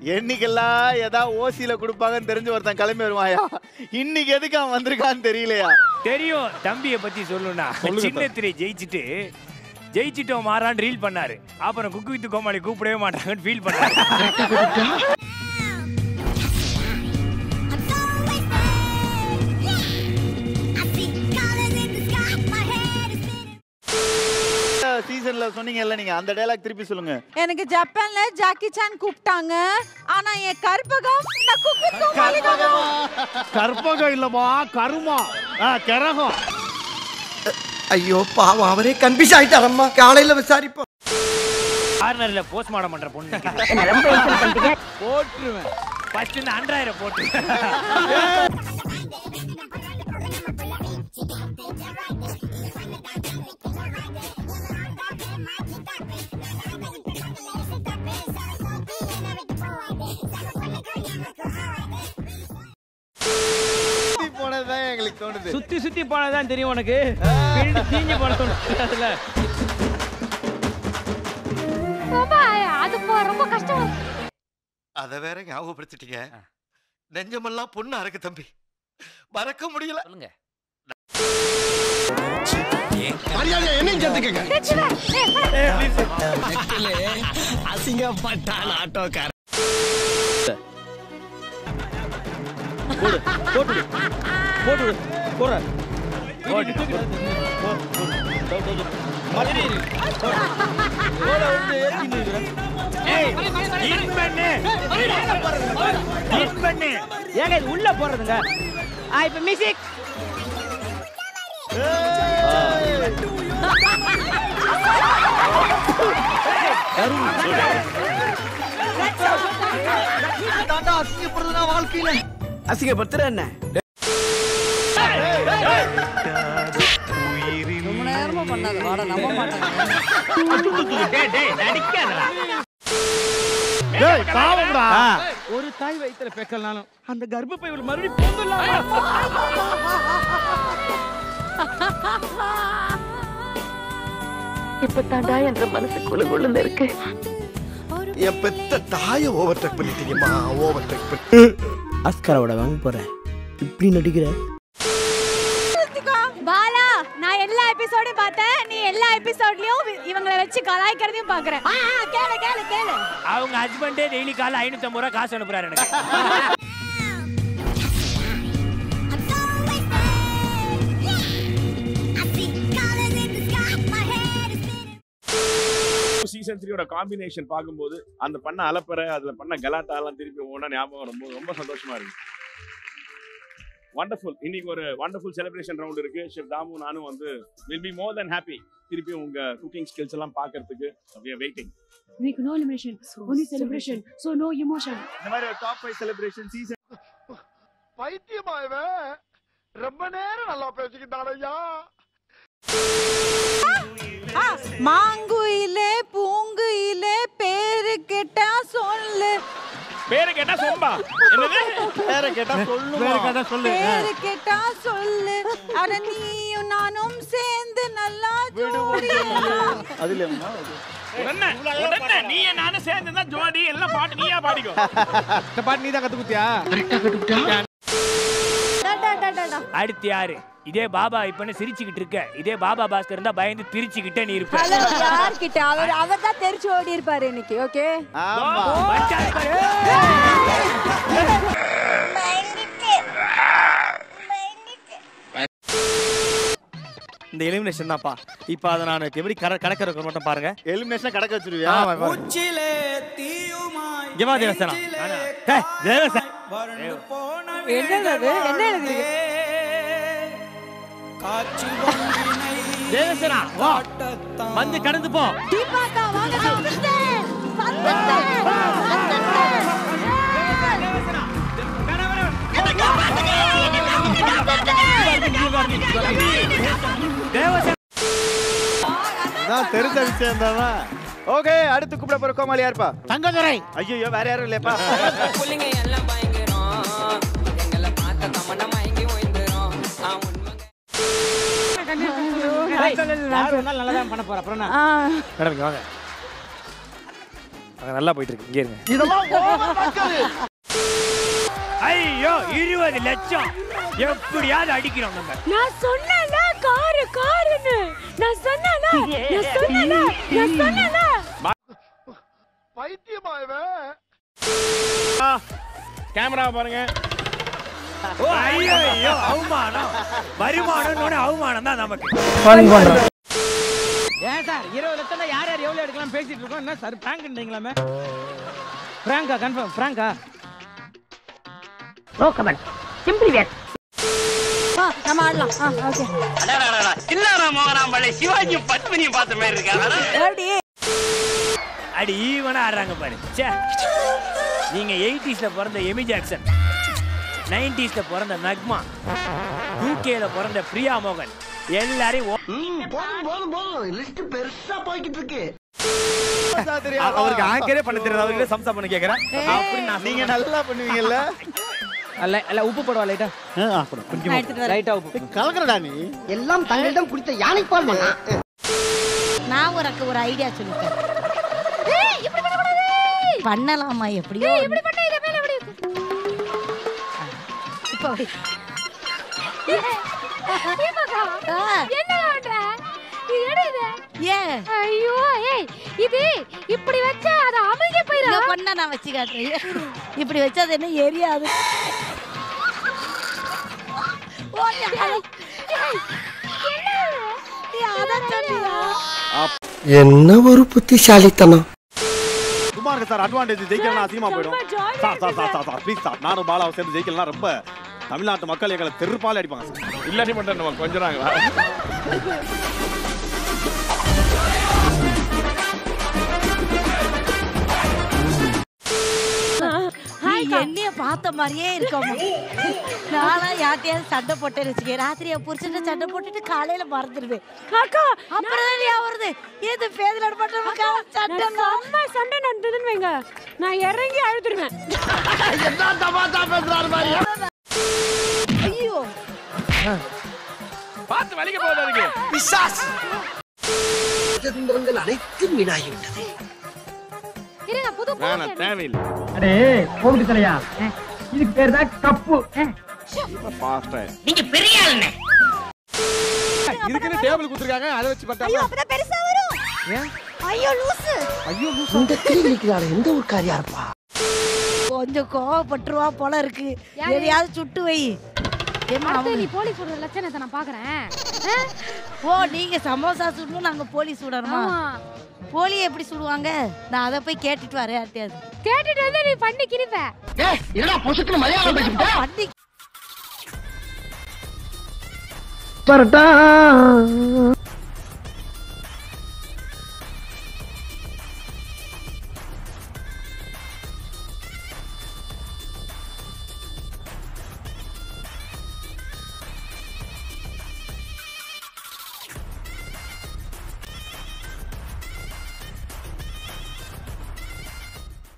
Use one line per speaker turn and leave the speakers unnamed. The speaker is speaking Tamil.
என்னைக்கெல்லாம் ஏதாவது ஓசியில கொடுப்பாங்கன்னு தெரிஞ்சு ஒருத்தன் கிளம்பி வருவாயா இன்னைக்கு எதுக்கு அவன் வந்திருக்கான்னு தெரியலையா
தெரியும் தம்பியை பத்தி சொல்லணும்னா சின்ன திரை ஜெயிச்சுட்டு ஜெயிச்சிட்டோம் மாறான்னு ரீல் பண்ணாரு அப்புறம் குக்கு வித்து கோமாளி கூப்பிடவே மாட்டாங்கன்னு ஃபீல் பண்ணாரு
சீசன்ல சொன்னீங்கல்ல நீங்க அந்த டைலாக் திருப்பி சொல்லுங்க
எனக்கு ஜப்பான்ல ஜாக்கி சான் கூப்பிட்டாங்க ஆனா என் கற்பகம் நான் குக்கு கோமாளி
கற்பகம் இல்லம்மா கருமா ஆ, கரகம்
ஐயோ பாவம் அவரே கன்ஃபியூஸ் ஆயிட்டாரம்மா காலையில விசாரிப்போம்
கார்னர்ல போஸ்ட்மார்ட்டம் பண்ற பொண்ணு நிக்குது.
போட்டுருவேன்
ஃபர்ஸ்ட் இந்த அன்றாயிரம் போட்டு
சுத்தி போனதுதான் எங்களுக்கு தோணுது
சுத்தி சுத்தி போனதான் தெரியும் உனக்கு பின்னாடி தீஞ்சு போன தோணும் அதுல
அது போ- ரொம்ப கஷ்டம்
அத வேற ஞாபகப்படுத்திட்டீங்க நெஞ்சமெல்லாம் பொண்ணு அறக்கு தம்பி மறக்க முடியல
சொல்லுங்க
என்னையும் சேர்த்துக்கங்க
அசிங்கப்பட்டான் ஆட்டோக்கார போட்டு போற
இன் பண்ணு இன் பண்ணு
ஏங்க இது உள்ள போறதுங்க ஆ இப்ப மியூசிக் அசிங்கப்படுத்துற என்ன
ரொம்ப நேரமா பண்ணாத வாடா நம்ப மாட்டேன்
டேய் பாவம்டா ஒரு தாய் வயித்துல பெக்கலனாலும் அந்த கர்ப்பப்பை இவள மறுபடியும் போந்துடலாம்
இப்ப தாண்டா என்ற மனசு குழு குழுன்னு இருக்கு
என் பெத்த தாயை ஓவர்டேக் பண்ணிட்டீங்கம்மா ஓவர்டேக் பண்ணி
அஸ்கரோட வாங்க போறேன் இப்படி நடிக்கிற
பாலா நான் எல்லா எபிசோடையும் பார்த்தேன் நீ எல்லா எபிசோட்லயும் இவங்களை வச்சு கலாய்க்கிறதையும் பாக்குறேன் கேளு கேளு கேளு
அவங்க ஹஸ்பண்டே டெய்லி காலைல ஐநூத்தி ரூபா காசு அனுப்புறாரு எனக்கு
சீசன் த்ரீயோட காம்பினேஷன் பார்க்கும்போது அந்த பண்ண அலப்பறை அதுல பண்ண கலாட்டா எல்லாம் திருப்பி ஒவ்வொன்றா ஞாபகம் ரொம்ப ரொம்ப சந்தோஷமா இருக்கு வண்டர்ஃபுல் இன்னைக்கு ஒரு வண்டர்ஃபுல் செலிப்ரேஷன் ரவுண்ட் இருக்கு ஷெஃப் தாமு நானும் வந்து will be more then happy திருப்பி உங்க குக்கிங் ஸ்கில்ஸ் எல்லாம் பார்க்கறதுக்கு அப்படியே வெயிட்டிங்
இன்னைக்கு no elimination only celebration so no emotion
இந்த மாதிரி ஒரு டாப் ஃபைவ் செலிப்ரேஷன் சீசன்
பைத்தியமா இவன் ரொம்ப நேரம் நல்லா பேசிக்கிட்டான் ஐயா
மாங்குயிலே பூங்குயிலே பேரு கேட்டா சொல்லு
பேரை கேட்டா சொம்பா என்னது
வேற கேட்டா சொல்லுமா
வேற கதை சொல்லு
பேரு கேட்டா சொல்லு அட நீயும் நானும் சேர்ந்து நல்லா ஜோடியா
அதுல
உடனே உடனே நீ நானும் சேர்ந்து தான் ஜோடி எல்லாம் பாட்டு நீயா பாடிக்கோ
இந்த பாட்டு நீ தான் கத்து குத்தியா
அடுத்து யாரு இதே பாபா இப்பன்னு சிரிச்சுக்கிட்டு இருக்க இதே பாபா பாஸ்கர் இருந்தா பயந்து பிரிச்சுக்கிட்டே நீ இருப்ப
ஹலோ யார்கிட்ட அவர் அவர் தான் தெரிச்சு ஓடி இருப்பாரு இன்னைக்கு ஓகே
ஆமா
வந்துட்டாரு பாரு.
இந்த எலிமினேஷன் தான்ப்பா இப்போ அதை நான் எப்படி கட கடற்கரை மட்டும் பாருங்க
எலிமினேஷன் கடக்க வச்சிருவியா
இங்க வா தேவசேனா டேய், தேவசேனா
என்னது அது? என்ன எழுதுறீங்க
தேவசேனா வா வந்து கடந்து போ
தீபாக்கா வாங்க நான் வந்துட்டேன் வந்துட்டேன் வந்துட்டேன்
தேவசேனா
நான் தெரிஞ்ச விஷயம் தான் ஓகே அடுத்து கூப்பிட போற கோமாளி யாருப்பா
தங்கதுரை
ஐயோ வேற யாரும் இல்லையப்பா
புள்ளிங்க எல்லாம் பயங்கரம் எங்களை பார்த்த தமண்ட மயங்கி ஓய்ந்துரும் ஆ உண்மை
யார் வேணாலும் நல்லா தான் பண்ண போற அப்புறம் என்ன? மேடம் இங்க வாங்க
அங்க நல்லா போயிட்டு இருக்கு இங்கே இருங்க
இதெல்லாம் over மக்களே.
ஐயோ இருபது லட்சம் எப்படியாவது அடிக்கிறோம் நம்ம
நான் சொன்னேன்ல காரு காருன்னு நான் சொன்னேன்ல நான் சொன்னேன்ல நான் சொன்னேன்ல
பைத்தியமா இவன்
கேமரா பாருங்க
ஓ, ஐயோ ஐயோ அவமானம் வருமானம் அவமானம் தான் நமக்கு
ஏன் சார் இருபது லட்சம் யார் யார் எவ்வளவு எடுக்கலாம் பேசிட்டு இருக்கோம் என்ன சார் பிராங்க்ன்றீங்களாமே பிராங்கா கன்ஃபார்ம் பிராங்கா
ஆ, நம்ம ஆடலாம் ஆ, ஓகே எப்படி
அடி ஈவனா ஆடுறாங்க பாரு ச்சே நீங்க எயிட்டிஸ்ல பிறந்த எமி ஜாக்சன் நைன்டிஸ்ல பிறந்த நக்மா யூகேல பிறந்த பிரியா மோகன் எல்லாரையும் ஒ-
போதும் போதும் போதும் லிஸ்ட் பெருசா போய்கிட்டு இருக்கு
அவருக்கு
ஆங்கரே பண்ண தெரியாது அவர்கிட்ட சம்சா பண்ண கேக்குறேன்
அப்படி நான் நீங்க நல்லா பண்ணுவீங்கல்ல
அல்ல அல்ல உப்பு போடுவா லைட்டா
நான் எடுத்துட்டு வரேன்
லைட்டா உப்பு
கலக்குறடா நீ
எல்லாம் தங்களிடம் குடித்த யானைப்பால் மகா
நான் உனக்கு ஒரு ஐடியா சொல்லிட்டேன் பண்ணலாமா எப்படியோ
இப்படி பண்ண இத மேல எப்படி
இப்போ அப்படி. ஆ,
என்ன பண்ற இது எடு இது
ஏன்
ஐயோ ஏய் இது இப்படி வச்சா அது அமுங்கி
இங்க
போயிடும்
பண்ணா நான் வச்சு காட்டுறேன் இப்படி வச்சா அது என்ன எரியாது ஓ, ஏய், நீ அதான் சொன்னியா?
என்ன ஒரு புத்திசாலித்தனம்
சும்மா இருக்கு சார் அட்வான்டேஜ் ஜெயிக்கலாம் அசிங்கமா போயிடும் sir sir sir sir sir please sir நானும் பாலாவை சேர்ந்து ஜெயிக்கலாம் ரொம்ப தமிழ்நாட்டு மக்கள் எங்களை தெருப்பாலே அடிப்பாங்க சார்
இல்லாட்டி மட்டும் நம்ம கொஞ்சறாங்களா
நீ என்னைய பார்த்த மாதிரியே இருக்கமா நானா யார்ட்டையாவது சண்டை போட்டேன்னு வச்சுக்க ராத்திரியா புரிச்சுட்டு சண்டை போட்டுட்டு காலையில மறந்துடுவேன் அக்கா அப்புறம் தான் ஞாபகம் வருது ஏது பேதல பண்ற சண்டை
அம்மா சண்டை நடந்ததுன்னு வைங்க நான் இறங்கி அழுதுருவேன்
என்ன தமாஷா பேசுறாரு பாரு
ஐயோ
பார்த்து வலிக்க போகுது அதுக்கு
பிசாஸ் சுதந்திரங்கள் அனைத்தும் வீணாகிவிட்டது
இருங்க புது
வேணாம் தேவையில்லை
அடே போகுது தலையா இதுக்கு பேர் தான் கப்பு
ஃபாஸ்டா
இதுக்குன்னு டேபிள் குடுத்துருக்காங்க அதை வச்சு
ஐயோ அப்பதான் பெருசா வரும் ஐயோ லூசு
இந்த கிளிக்கிறாரு எந்த ஒரு காரியா இருப்பா
கொஞ்சம் கோவப்பட்டுருவா போல இருக்கு
யாரு?
எதையாவது சுட்டு வை ஏம்மா,
அடுத்து
அவங்க-
நீ போலீஸ் சொல்ற லட்சணத்தை நான் பாக்குறேன்
ஓ நீங்க சமோசா சுடணும் நாங்க போலி சுடணுமா
ஆமா
போலி எப்படி சுடுவாங்க நான் அதை போய் கேட்டுட்டு வரேன் யார்ட்டையாவது
கேட்டுட்டு வந்து நீ பண்ணி கிரிப்ப
ஏய் என்னடா பொசுக்குன்னு மலையாளம் பேசிவிட்ட
பண்ணி
பரட்டா